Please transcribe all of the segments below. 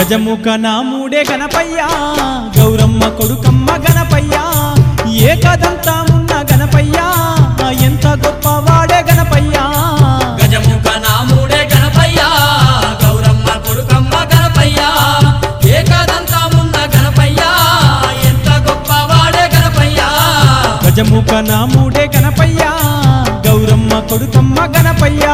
గజముఖ నాముడే గణపయ్యా గౌరమ్మ కొడుకమ్మ గణపయ్యా ఏకదంతమున్న గణపయ్యా ఎంత గొప్పవాడే గణపయ్యా గజముఖ నాముడే గణపయ్య గౌరమ్మ కొడుకమ్మ గణపయ్య ఏకదంతమున్న గణపయ్య ఎంత గొప్పవాడే గణపయ్య గజముఖ నాముడే గణపయ్యా గౌరమ్మ కొడుకమ్మ గణపయ్యా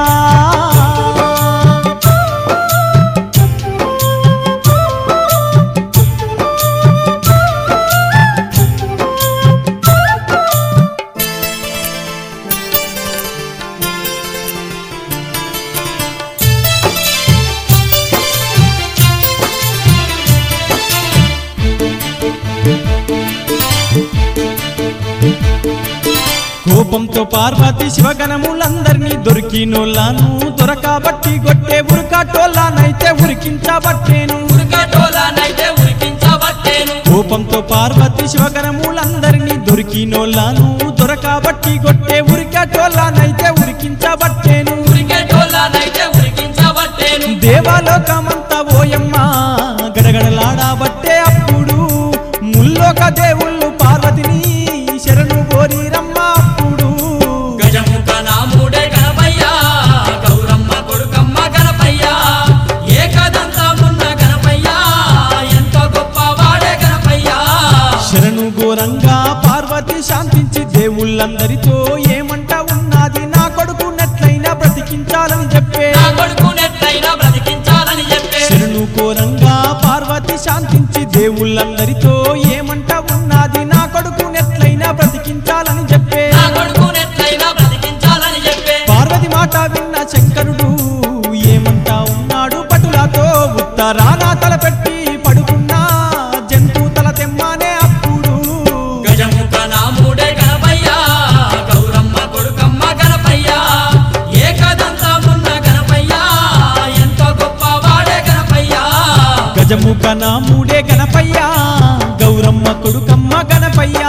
కోపంతో పార్వతి శివగణములందరినీ దొరికినోళ్ళను దొరకబట్టి గొట్టే ఉరకాటోళ్ళనైతే ఉరికించబట్టేను ఉరికటోలనైతే ఉరికించబట్టేను కోపంతో పార్వతి శివగణములందరినీ దొరికినోళ్ళను దొరకబట్టి గొట్టే ఉరికాటోళ్ళనైతే ఉరికించబట్టేను ఉరికటోలనైతే ఉరికించబట్టేను దేవలోకమంతా ఓయమ్మ గడగడలాడబట్టే అప్పుడు ముల్లోక దేవుళ్ళు పార్వతిని శరణు కోరిరమ్మ అప్పుడు గజముఖ నాముడే గణపయ్య గౌరమ్మ కొడుకమ్మ గణపయ్య ఏకదంతమున్న గణపయ్య ఎంత గొప్పవాడే గణపయ్య శరణు ఘోరంగా పార్వతి శాంతించి దేవుళ్ళందరితో ఏమంట ఉన్నది నా కొడుకు నెట్లయినా బ్రతికించాలని చెప్పే నా కొడుకునెట్లయినా బ్రతికించాలని చెప్పే శరణు ఘోరంగా పార్వతి శాంతించి దేవుళ్ళందరితో ఏమంట ఉన్నది నా కొడుకు నెట్లయినా బ్రతికించాలని చెప్పే నా కొడుకునెట్లయినా బ్రతికించాలని చెప్పే పార్వతి మాట విన్న శంకరుడు ఏమంటా ఉన్నాడు పటులతో ఉత్తరాన తలపెట్టి పడుకున్నా జంతు తల తెమ్మానే అప్పుడు గజముఖ నాముడే గణపయ్య గౌరమ్మ కొడుకమ్మ గణపయ్య ఏకదంతమున్న గణపయ్య ఎంత గొప్పవాడే గణపయ్య గజముఖ నాముడే గణపయ్యా గౌరమ్మ కొడుకమ్మ గణపయ్యా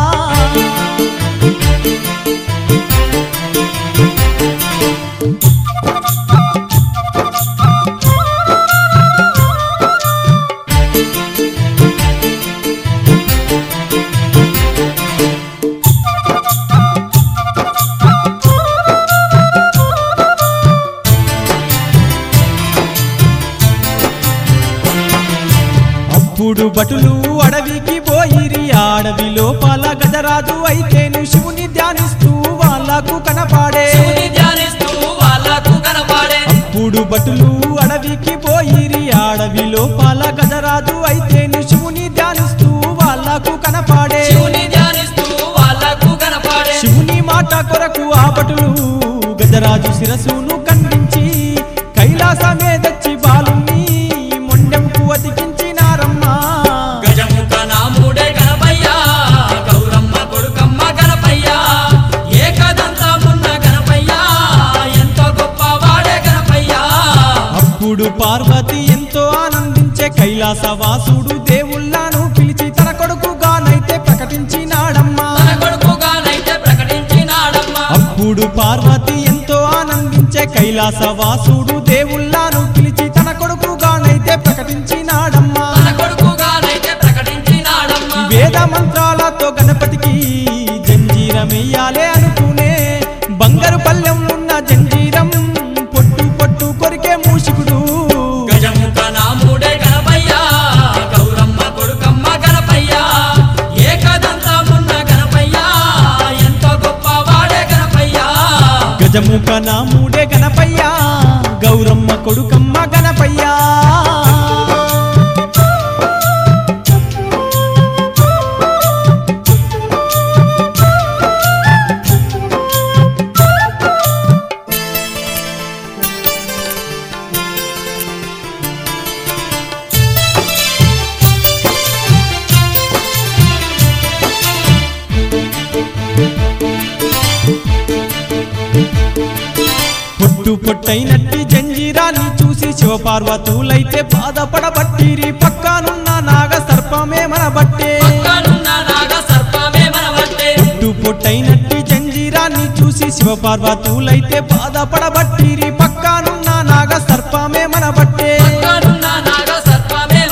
అప్పుడు భటులు అడవికి పోయిరి అడవి లోపల గజరాజు అయితేను శివుని ధ్యానిస్తూ వాళ్ళకు కనపాడే శివుని ధ్యానిస్తూ వాళ్ళకు కనపడే అప్పుడు భటులు అడవికి పోయిరి అడవి లోపల గజరాజు అయితేను శివుని ధ్యానిస్తూ వాళ్ళకు కనపాడే శివుని ధ్యానిస్తూ వాళ్ళకు కనపడే శివుని మాట కొరకు ఆ భటులు గజరాజు శిరసును ఖండించి కైలాసమే తెచ్చి బాలుని మొండెంకు అతికించినారమ్మా గజముఖ నాముడే గణపయ్య గౌరమ్మ కొడుకమ్మ గణపయ్య ఏకదంతమున్న గణపయ్య ఎంత గొప్పవాడే గణపయ్య అప్పుడు పార్వతి ఎంతో ఆనందించే కైలాస వాసుడు దేవుళ్ళను పిలిచి తన కొడుకుగానైతే ప్రకటించినాడమ్మా తన కొడుకుగానైతే ప్రకటించినాడమ్మ అప్పుడు పార్వతి ఎంతో ఆనందించే కైలాస వాసుడు దేవుళ్ళను పిలిచి తన కొడుకుగానైతే ప్రకటించినాడమ్మా తన కొడుకుగానైతే ప్రకటించినాడమ్మ వేద మంత్రాలతో గణపతికి జంజీరమెయ్యాలే అనుకునే బంగారు పల్లెం ఉన్న జంజీరం పొట్టు పొట్టు కొరికే మూషికుడు గజముఖ నాముడే గణపయ్య గౌరమ్మ కొడుకమ్మ గణపయ్య ఏకదంతమున్న గణపయ్య ఎంత గొప్పవాడే గణపయ్య గజముఖ నాముడే గణపయ్యా గౌరమ్మ కొడుకమ్మ గణపయ్యా పొట్టు పొట్టైనట్టి జంజీరాన్ని చూసి శివపార్వతులైతే బాధపడబట్టిరి పక్కనున్న నాగ సర్పమే మన బట్టే పక్కనున్న నాగ సర్పమే మనవట్టే పొట్టు పొట్టైనట్టి జంజీరాన్ని చూసి శివపార్వతులైతే బాధపడబట్టిరి పక్కనున్న నాగ సర్పమే మన బట్టే పక్కనున్న నాగ సర్పమే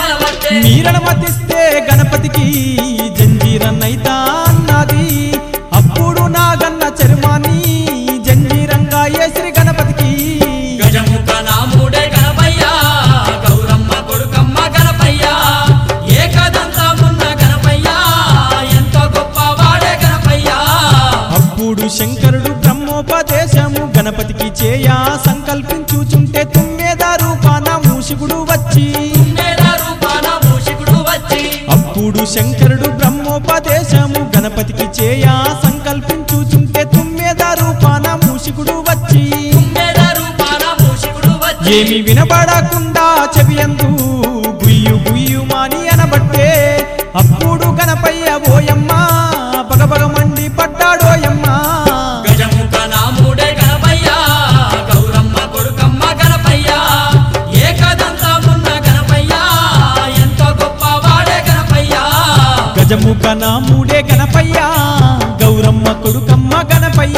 వీరనమతిస్తే గణపతికి జంజీరన్నైతా అన్నది అప్పుడు నాగన్న చర్మాన్ని జంజీరంగా ఏసిరి గణపతికి గజముఖ నాముడే గణపయ్య గౌరమ్మ కొడుకమ్మ గణపయ్య ఏకదంతమున్న గణపయ్య ఎంతో గొప్ప వాడే గణపయ్య అప్పుడు శంకరుడు బ్రహ్మోపదేశము గణపతికి చేయా సంకల్పించుచుంటే తుమ్మెద రూపాన మూషికుడు వచ్చి మేడ రూపాన మూషికుడు వచ్చి అప్పుడు శంకరుడు బ్రహ్మోపదేశము గణపతికి చేయా సంకల్పించుచుంటే తుమ్మెద రూపాన మూషికుడు వచ్చి మేడ రూపాన మూషికుడు వచ్చి ఏమి వినబడకుండా చెవియందు గుయ్యు గుయ్యు మాని అనబట్టే అప్పుడు గణపయ్య ఓయమ్మ బగబగ మండి పడ్డాడోయమ్మ గజముఖ నాముడే గణపయ్య గౌరమ్మ కొడుకమ్మ గణపయ్య ఏకదంతమున్న గణపయ్య ఎంతో గొప్ప వాడే గణపయ్య గజముఖ నాముడే గణపయ్య గౌరమ్మ కొడుకమ్మ గణపయ్య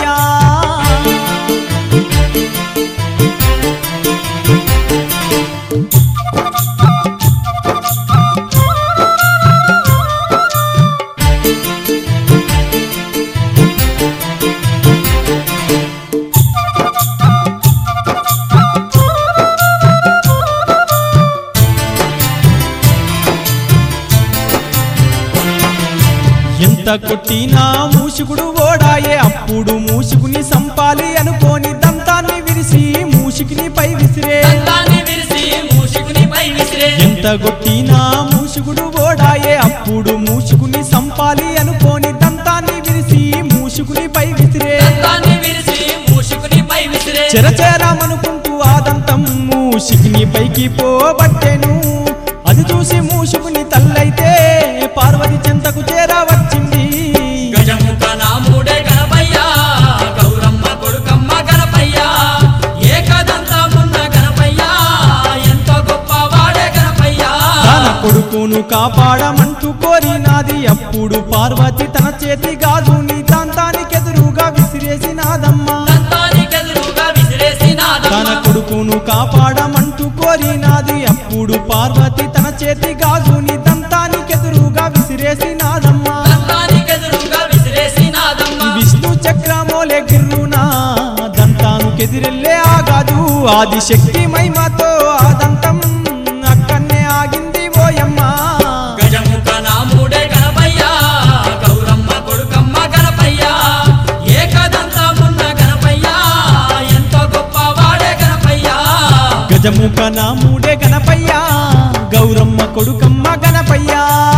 ఎంత కొట్టినా మూషికుడు ఓడాయే అప్పుడు మూషికుని సంపాలి అనుకోని దంతాన్ని విరిసి మూషికుని పై విసిరే దంతాన్ని విరిసి మూషికునిపై విసిరే ఎంత కొట్టినా మూషికుడు ఓడాయే అప్పుడు మూషికుని సంపాలి అనుకోని దంతాన్ని విరిసి మూషికుని పై విసిరే దంతాన్ని విరిసి మూషికునిపై విసిరే చెరచేరామనుకుంటూ ఆ దంతం మూషికుని పైకి పోబట్టెను అది చూసి మూషికుని తల్లైతే పార్వతి చెంతకు చేరవచ్చింది గజముఖ నాముడే గణపయ్య గౌరమ్మ కొడుకమ్మ గణపయ్య ఏకదంతమున్న గణపయ్య ఎంతో గొప్ప వాడే గణపయ్య తన కొడుకును కాపాడమంటూ కోరినాది అప్పుడు పార్వతి తన చేతి గాజుని దంతానికెదురుగా విసిరేసినాదమ్మ దంతానికెదురుగా విసిరేసినాదమ్మ. తన కొడుకును కాపాడమంటూ కోరినాది అప్పుడు పార్వతి తన చేతి గాజుని దంతానికెదురుగా విసిరేసినాదమ్మ దంతానికెదురుగా విసిరేసినాదమ్మ. విష్ణు చక్రమోలే గిర్రునా దంతాను కెదిరెళ్ళే ఆగాదు ఆది శక్తి మహిమతో ఆ దంతం అక్కన్నే ఆగింది ఓయమ్మ గజముఖ నాముడే గణపయ్య గౌరమ్మ కొడుకమ్మ గణపయ్య ఏకదంతమున్న గణపయ్య ఎంతో గొప్ప వాడే గణపయ్య గజముఖ నాముడే గణపయ్య గౌరమ్మ కొడుకమ్మ గణపయ్య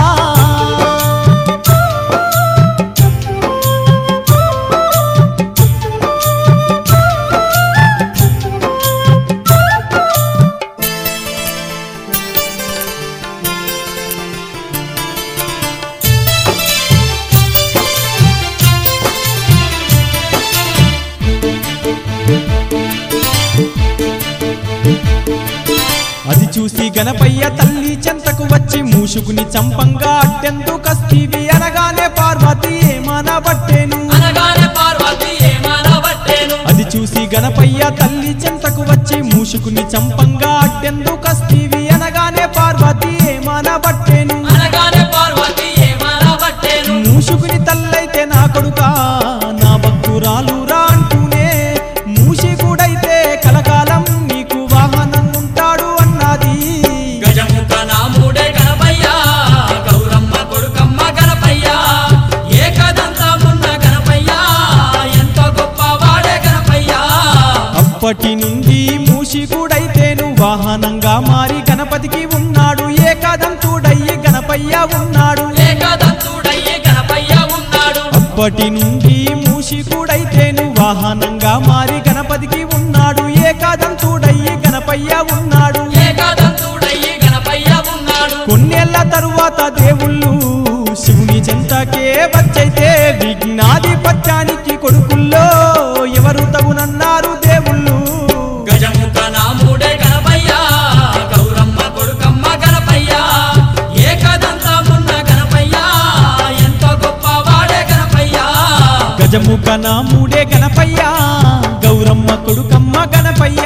అది చూసి గణపయ్య తల్లి చెంతకు వచ్చి మూషుకుని చంపంగా అట్టెందు కస్తీవి అనగానే పార్వతి ఏమనబట్టేను అనగానే పార్వతి ఏమనబట్టేను అది చూసి గణపయ్య తల్లి చెంతకు వచ్చి మూషుకుని చంపంగా అట్టెందు కస్తీవి అనగానే పార్వతి ఏమనబట్టేను అనగానే పార్వతి ఏమనబట్టేను మూషుకుని తల్లైతే నా కొడుక నా భక్తురాలు రా అంటూనే మూషికుడైతే కలకాలం నీకు వాహనం ఉంటాడు అన్నది గజముఖ నాముడే గణపయ్య గౌరమ్మ కొడుకమ్మ గణపయ్య ఏకదంతమున్న గణపయ్య ఎంతో గొప్ప వాడే గణపయ్య అప్పటి నుండి మూషికుడైతేను వాహనంగా మారి గణపతికి ఉన్నాడు ఏకాదంతుడయ్యి గణపయ్య ఉన్నాడు ఏకదంతుడయ్యి గణపయ్య ఉన్నాడు అప్పటి నుండి మూషికుడైతేను వాహనంగా మారి గణపతికి ఉన్నాడు ఏకాదంతుడయ్యి గణపయ్య ఉన్నాడు ఏకదంతుడయ్యి గణపయ్య ఉన్నాడు కొన్నేళ్ల తరువాత దేవుళ్ళు శివుని చెంతకే వచ్చైతే విఘ్నాధిపత్యానికి కొడుకుల్లో ఎవరు తగునన్నారు దేవుళ్ళు గజముఖ నాముడే గణపయ్య గౌరమ్మ కొడుకమ్మ గణపయ్య ఏకదంతమున్న గణపయ్య ఎంతో గొప్ప వాడే గణపయ్య గజముఖ నాముడే గణపయ్య గౌరమ్మ కొడుకమ్మ గణపయ్య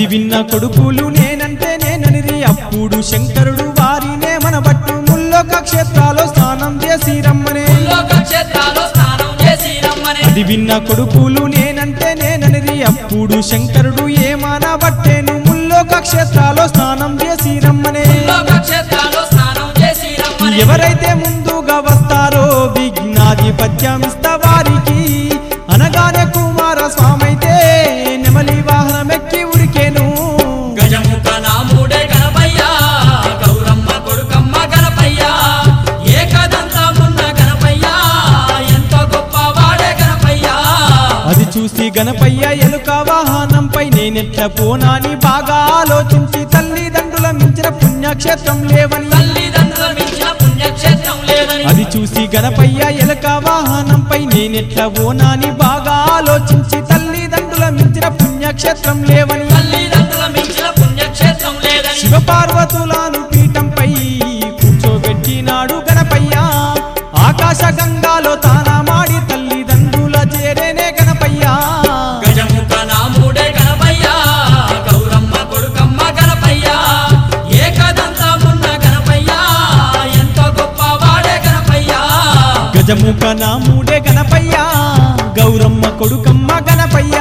విన్న కొడుకులు నేనంటే నేననిరి అప్పుడు శంకరుడు వారినే మనబట్టు ముల్లోక క్షేత్రాలో స్నానం చేసి రమ్మనే లోక క్షేత్రాలో స్నానం చేసి రమ్మని అది విన్న కొడుకులు నేనంటే నేననిది అప్పుడు శంకరుడు ఏమానబట్టేను ముల్లోక క్షేత్రాలో స్నానం చేసి రమ్మనే లోక క్షేత్రాలో స్నానం చేసి రమ్మని ఎవరైతే ముందుగా వస్తారో విఘ్నాధిపత్యమిస్త వారికి అనగానే కుమార స్వామైతే నెమలి వాహనమెక్కి ఉరికేను గజముఖ నాముడే గణపయ్య గౌరమ్మ కొడుకమ్మ గణపయ్య ఏకదంతమున్న గణపయ్య ఎంతో గొప్ప వాడే గణపయ్య అది చూసి గణపయ్య ఎలుక వాహనంపై నేనెట్ల పోనాని బాగా ఆలోచించి తల్లిదండ్రుల మించిన పుణ్యక్షేత్రం లేవని తల్లిదండ్రుల మించిన పుణ్యక్షేత్రం లేదని అది చూసి గణపయ్య ఎలక వాహనంపై నేనెట్ల ఓనాని బాగా ఆలోచించి తల్లిదండ్రుల మించిన పుణ్యక్షేత్రం లేవని తల్లిదండ్రుల మించిన పుణ్యక్షేత్రం లేదని శివ పార్వతులను పీఠంపై కూర్చోబెట్టినాడు గణపయ్య ఆకాశ గంగాలో తానమాడి తల్లిదండ్రుల చేరేనే గణపయ్య గజముఖ నాముడే గణపయ్య గౌరమ్మ కొడుకమ్మ గణపయ్య ఏకదంతమున్న గణపయ్య ఎంతో గొప్ప వాడే గణపయ్య గజముఖ నాముడే గణపయ్య గౌరమ్మ కొడుకమ్మ గణపయ్య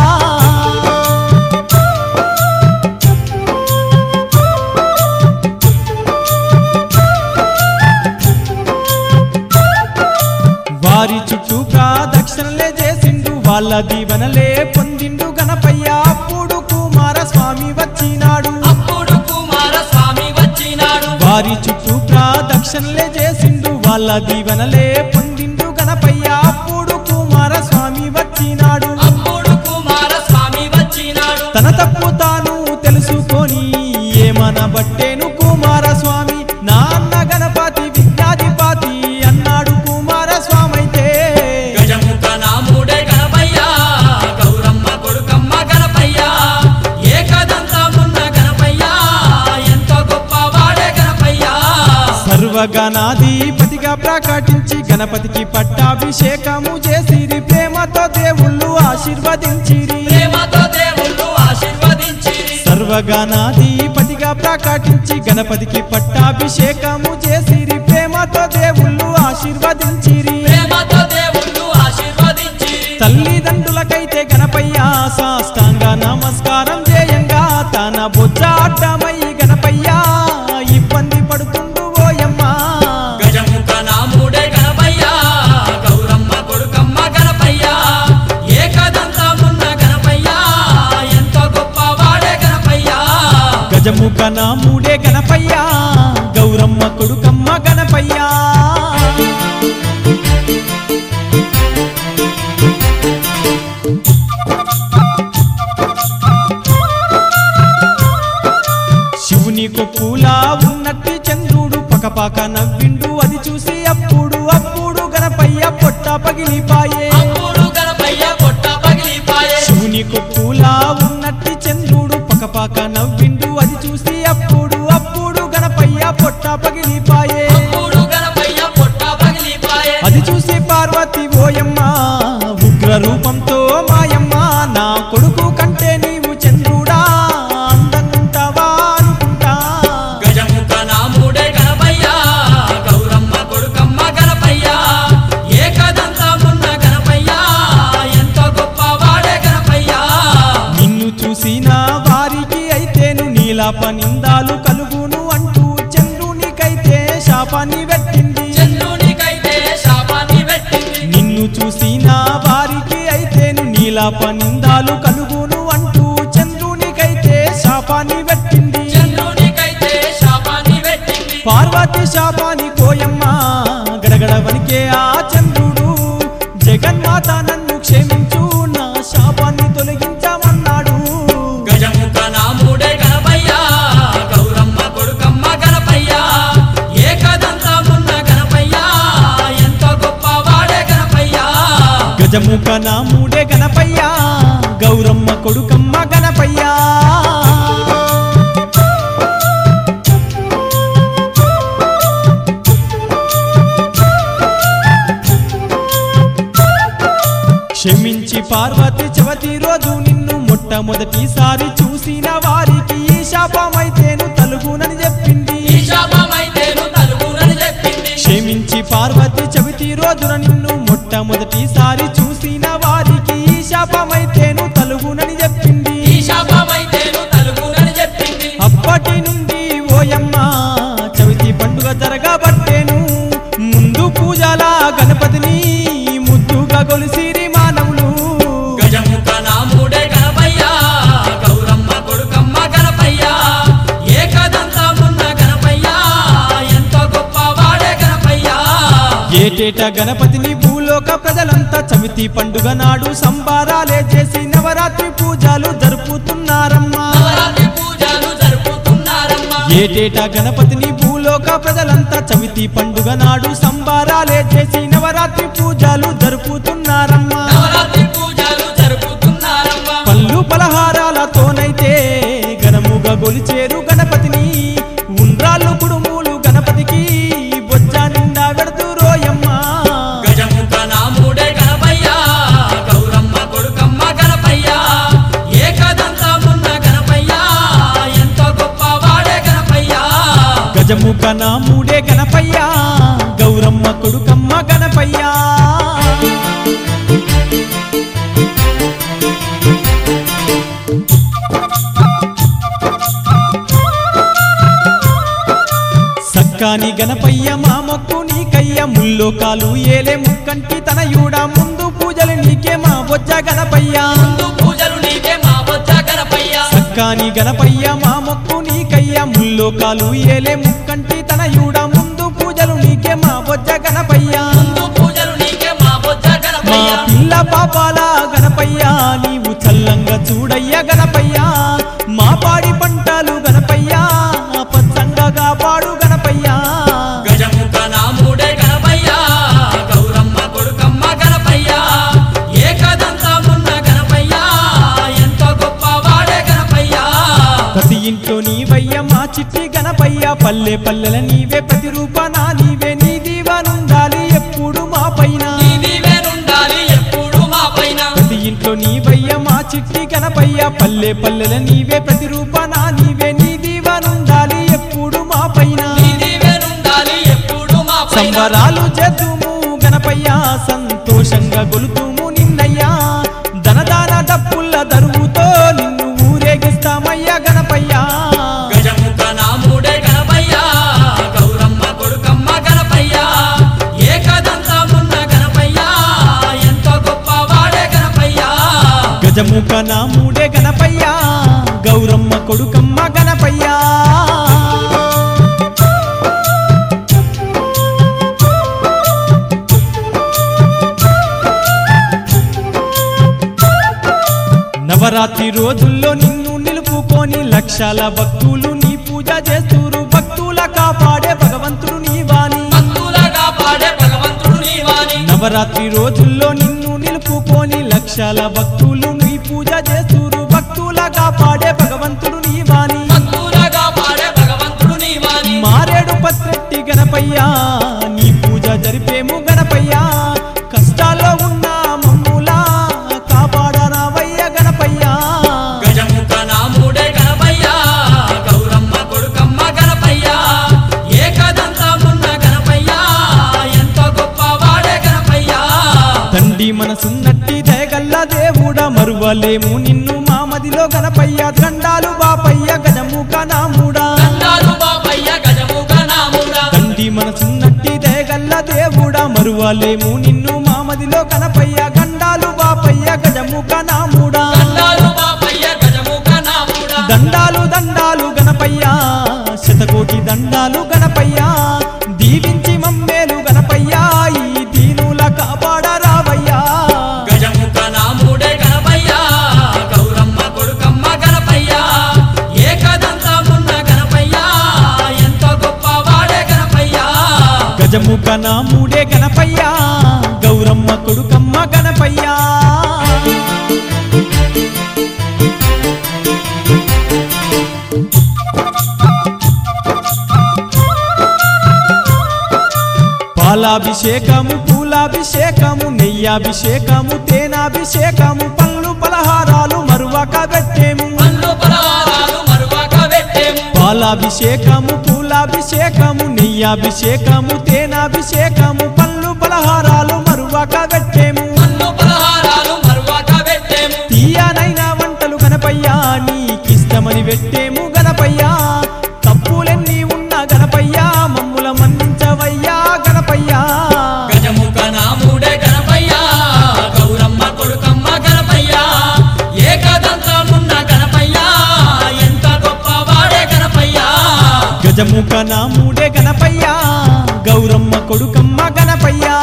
వారి చుట్టూ ప్రదక్షిణలే చేసిండు వాళ్ళ దీవెనలే పొందిండు గణపయ్య అప్పుడు కుమార స్వామి వచ్చినాడు అప్పుడు కుమార స్వామి వచ్చినాడు వారి చుట్టూ ప్రదక్షిణలే చేసిండు వాళ్ళ దీవెనలే పొందిండు గణపయ్య అప్పుడు కుమార స్వామి వచ్చినాడు అప్పుడు కుమార స్వామి వచ్చినాడు తన తప్పు తాను తెలుసుకొని ఏమనబట్టేను కుమార స్వామి నా అన్న గణపతి విద్యాధిపతి అన్నాడు కుమార స్వామి అయితే గజముఖ నాముడే గణపయ్య గౌరమ్మ కొడుకమ్మ గణపయ్య ఏకదంతమున్న గణపయ్య ఎంతో గొప్ప వాడే గణపయ్య సర్వగణాధిపతిగా ప్రకటించి గణపతికి పట్టాభిషేకము చేసిరి ప్రేమతో దేవుళ్ళు ఆశీర్వదించిరి ప్రేమతో దేవుళ్ళు ఆశీర్వదించి సర్వగణాధిపతిగా ప్రకటించి గణపతికి పట్టాభిషేకము చేసిరి ప్రేమతో దేవుళ్ళు ఆశీర్వదించిరి ప్రేమతో దేవుళ్ళు ఆశీర్వదించి తల్లిదండ్రులకైతే గణపయ్య సాష్టాంగ నమస్కారం చేయంగా తన బొజ్జ అడ్డమై గణపయ్య ఇబ్బంది పడుతుండు ఓయమ్మా గజముఖ నాముడే గణపయ్య గౌరమ్మ కొడుకమ్మ గణపయ్య ఏకదంతమున్న గణపయ్య ఎంతో గొప్ప వాడే గణపయ్య గజముఖ నాముడే గణపయ్య గౌరమ్మ కొడుకమ్మ గణపయ్య శివుని కొప్పులా ఉన్నట్టి చంద్రుడు పకపక నవ్విండు అది చూసి అప్పుడు అప్పుడు గణపయ్య పొట్ట పగిలిపాయే అప్పుడు గణపయ్య పొట్ట పగిలిపాయే శివుని కొప్పులా ఉన్నట్టి చంద్రుడు పకపక నవ్విండు అది చూసి అప్పుడు అప్పుడు గణపయ్య పొట్ట పగిలిపాయే అప్పుడు గణపయ్య పొట్ట పగిలిపాయే అది చూసి పార్వతి ఓయమ్మ ఉగ్ర రూపంతో మాయమ్మ నా కొడుకు కంటే నీవు చంద్రుడా అందంటావా అనుకుంటా గజముఖ నాముడే గణపయ్య గౌరమ్మ కొడుకమ్మ గణపయ్య ఏకదంతమున్న గణపయ్య ఎంతో గొప్ప వాడే గణపయ్య నిన్ను చూసిన వారికి అయితేను నీలాప నిందాలు కలుగును అంటూ చంద్రునికైతే శాపాన్ని పెట్టింది చంద్రునికైతే శాపాన్ని పెట్టింది నిన్ను చూసిన వారికి అయితేను నీలాప నిందాలు కలుగును అంటూ చంద్రునికైతే శాపాన్ని పెట్టింది చంద్రునికైతే శాపాన్ని పెట్టింది పార్వతి శాపాని కోయమ్మ గడగడ వనికే ఆ చంద్రుడు జగన్మాత నన్ను క్షమించు నా శాపాన్ని తొలగించమన్నాడు గజముఖ నాముడే గణపయ్య గౌరమ్మ కొడుకమ్మ గణపయ్య ఏకదంతమున్న గణపయ్య ఎంతో గొప్ప వాడే గణపయ్య గజముఖ నాముడే గణపయ్య గౌరమ్మ కొడుకమ్మ గణపయ్య క్షమించి పార్వతి చవతి రోజు నిన్ను మొట్టమొదటిసారి చూసిన వారికి ఈ శాపమైతేను తలుగునని చెప్పింది ఈ శాపమైతేను తలుగునని చెప్పింది క్షమించి పార్వతి చవితి రోజున నిన్ను మొట్టమొదటిసారి చూసిన వారికి ఈ శాపమైతేను తలుగునని చెప్పింది ఈ శాపమైతేను తలుగునని చెప్పింది అప్పటి నుండి ఓయమ్మ చవితి పండుగ జరగబట్టేను ముందు పూజల గణపతిని ముద్దుగా గొలిసిరి మానవులు గజముఖ నాముడే గణపయ్య గౌరమ్మ కొడుకమ్మ గణపయ్య ఏకదంతమున్న గణపయ్య ఎంతో గొప్పవాడే గణపయ్య ఏటేటా గణపతిని భూలోక ప్రజలంతా చవితి పండుగ నాడు సంబారాలే చేసి నవరాత్రి పూజలు జరుపుతున్నారమ్మా నవరాత్రి పూజలు జరుపుతున్నారమ్మా ఏటేటా గణపతిని భూలోక ప్రజలంతా చవితి పండుగ నాడు సంబారాలే చేసి నవరాత్రి పూజలు జరుపుతున్నారమ్మా నవరాత్రి పూజలు జరుపుతున్నారమ్మా పళ్ళు పలహారాలతోనైతే ఘనముగా గొలిచేరు గణపతిని ఉండ్రాళ్ళు కుడుములు గణపతికి బొజ్జ నిండా వెడుతూ రోయమ్మా గజముఖ నాముడే గణపయ్య గౌరమ్మ కొడుకమ్మ గణపయ్య ఏకదంతమున్న గణపయ్య ఎంతో గొప్పవాడే గణపయ్య గజముఖ నాముడే గణపయ్య గౌరమ్మ కొడుకమ్మ గణపయ్య సక్కాని గణపయ్య మా మొక్కు నీకయ్య ముల్లోకాలు ఏలే ముక్కంటి తనయుడ ముందు పూజలు నీకే మా బొజ్జ గణపయ్య ముందు పూజలు నీకే మా బొజ్జ గణపయ్య సక్కాని గణపయ్య మా మొక్కు నీకయ్య ముల్లోకాలు ఏలే ముక్కంటి తనయుడ ముందు పూజలు నీకే మా బొజ్జ గణపయ్య ముందు పూజలు నీకే మా బొజ్జ మా గణపయ్య పిల్ల పాపాల గణపయ్య నీవు చల్లంగా చూడయ్య గణపయ్య మా పాడి పంటలు గణపయ్య పచ్చంగా కాపాడు గణపయ్య గజముఖ నాముడే గణపయ్య గౌరమ్మ కొడుకమ్మ గణపయ్య ఏకదంతమున్న గణపయ్య ఎంతో గొప్పవాడే గణపయ్య ప్రతి ఇంట్లో నీవయ్య మా చిట్టి గణపయ్య పల్లె పల్లెల నీవే ప్రతి రూపాన నీవే నీ దీవనుండాలి ఎప్పుడు మా పైన నీ దీవెనుండాలి ఎప్పుడు మా పైన ప్రతి ఇంట్లో నీవయ్య మా చిట్టి గణపయ్య పల్లె పల్లెల నీవే ప్రతి రూపాన నీవే నీ దీవనుండాలి ఎప్పుడు మా పైన నీ దీవెనుండాలి ఎప్పుడు మా పైన సంబరాలు చేద్దుము గణపయ్య సంతోషంగా గొలుతుము నిన్నయ్యా ధనదాన డప్పుల్ల దరువుతో నిన్ను ఊరేగిస్తామయ్యా గణపయ్య గజముఖ నాముడే గణపయ్య గౌరమ్మ కొడుకమ్మ గణపయ్య ఏకదంతమున్న గణపయ్య ఎంతో గొప్పవాడే గణపయ్య గజముఖ నాముడే గణపయ్య గౌరమ్మ కొడుకమ్మ గణపయ్య నవరాత్రి రోజుల్లో నిన్ను నిలుపుకొని లక్షల భక్తులు నీ పూజ చేస్తూరు భక్తుల కాపాడే భగవంతుడు నీవాని భక్తులగా పాడే భగవంతుడు నీవాని నవరాత్రి రోజుల్లో నిన్ను నిలుపుకొని లక్షల భక్తులు నీ పూజ చేస్తూరు భక్తుల కాపాడే భగవంతుడు నీవాని భక్తులగా పాడే భగవంతుడు నీవాని మారేడు పత్రెట్టి గణపయ్య నీ పూజ జరిపేము గణపయ్య కష్టాల్లో ఉన్న మమ్ములా కాపాడరావయ్య గణపయ్య గజముఖ నాముడే గణపయ్య గౌరమ్మ కొడుకమ్మ గణపయ్య ఏకదంతమున్న గణపయ్య ఎంతో గొప్పవాడే గణపయ్య తండ్రి మనసున్నట్టి దయగల్ల దేవుడ మరువలేము నిన్ను మా మదిలో గణపయ్య దండాలు బాపయ్య గజముఖ నాముడా దండాలు బాపయ్య గజముఖ నాముడా తండ్రి మనసున్నట్టి దయగల్ల దేవుడ మరువలేము నిన్ను మా మదిలో గణపయ్య గండాలు బాపయ్య గజముఖ నాముడా దండాలు బాపయ్య గజముఖ నాముడా దండాలు దండాలు గణపయ్య శతకోటి దండాలు గణపయ్య దీవించి మమ్మేలు గణపయ్య ఈ దీనుల కాపాడరావయ్యా గజముఖ నాముడే గణపయ్య గౌరమ్మ కొడుకమ్మ గణపయ్య ఏకదంతమున్న గణపయ్య ఎంతో గొప్పవాడే గణపయ్య గజముఖ నాముడే గణపయ్య గౌరమ్మ కొడుకమ్మ గణపయ్య పాలాభిషేకము పూలాభిషేకము నెయ్యి నెయ్యాభిషేకము తేనాభిషేకము పళ్ళు పలహారాలు మరువక పెట్టేము పండ్లు పలహారాలు మరువక పెట్టేము పాలాభిషేకము పూలాభిషేకము నెయ్యాభిషేకము తేనాభిషేకము పళ్ళు పలహారాలు మరువక పెట్టేము పండ్లు పలహారాలు మరువక పెట్టేము తీయనైన వంటలు గణపయ్యా నీకిష్టమని పెట్టేము గణపయ్యా తప్పులెన్ని ఉన్న గణపయ్యా మమ్ముల మన్నించవయ్యా గణపయ్యా గజముఖ నాముడే గణపయ్య గౌరమ్మ కొడుకమ్మ గణపయ్య ఏకదంతమున్న గణపయ్య ఎంత గొప్పవాడే గణపయ్య గజముఖ నాముడే గణపయ్యా గౌరమ్మ కొడుకమ్మ గణపయ్యా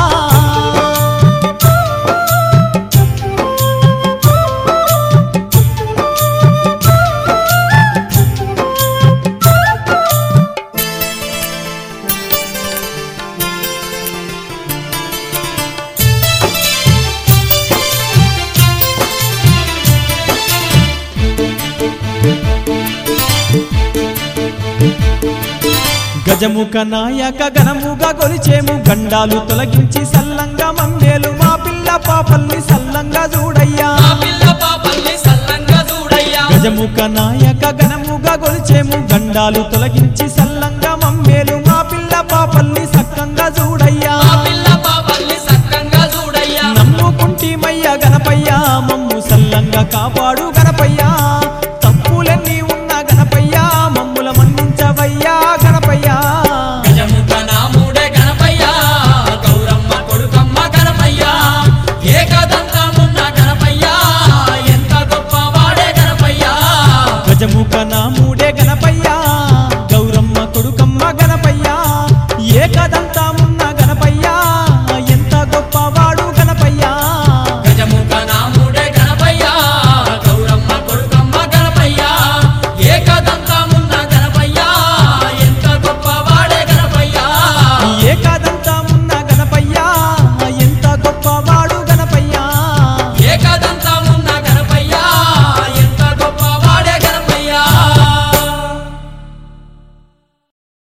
గజముఖ నాయక గణముగా కొలిచేము గండాలు తొలగించి సల్లంగా మమ్మేలు మా పిల్ల పాపల్ని సల్లంగా చూడయ్యా మా పిల్ల పాపల్ని సల్లంగా చూడయ్యా గజముఖ నాయక గణముగా కొలిచేము గండాలు తొలగించి సల్లంగా మమ్మేలు మా పిల్ల పాపల్ని సక్కంగా చూడయ్యా మా పిల్ల పాపల్ని సక్కంగా చూడయ్యా నమ్ముకుంటిమయ్య గణపయ్యా మమ్ము సల్లంగా కాపాడు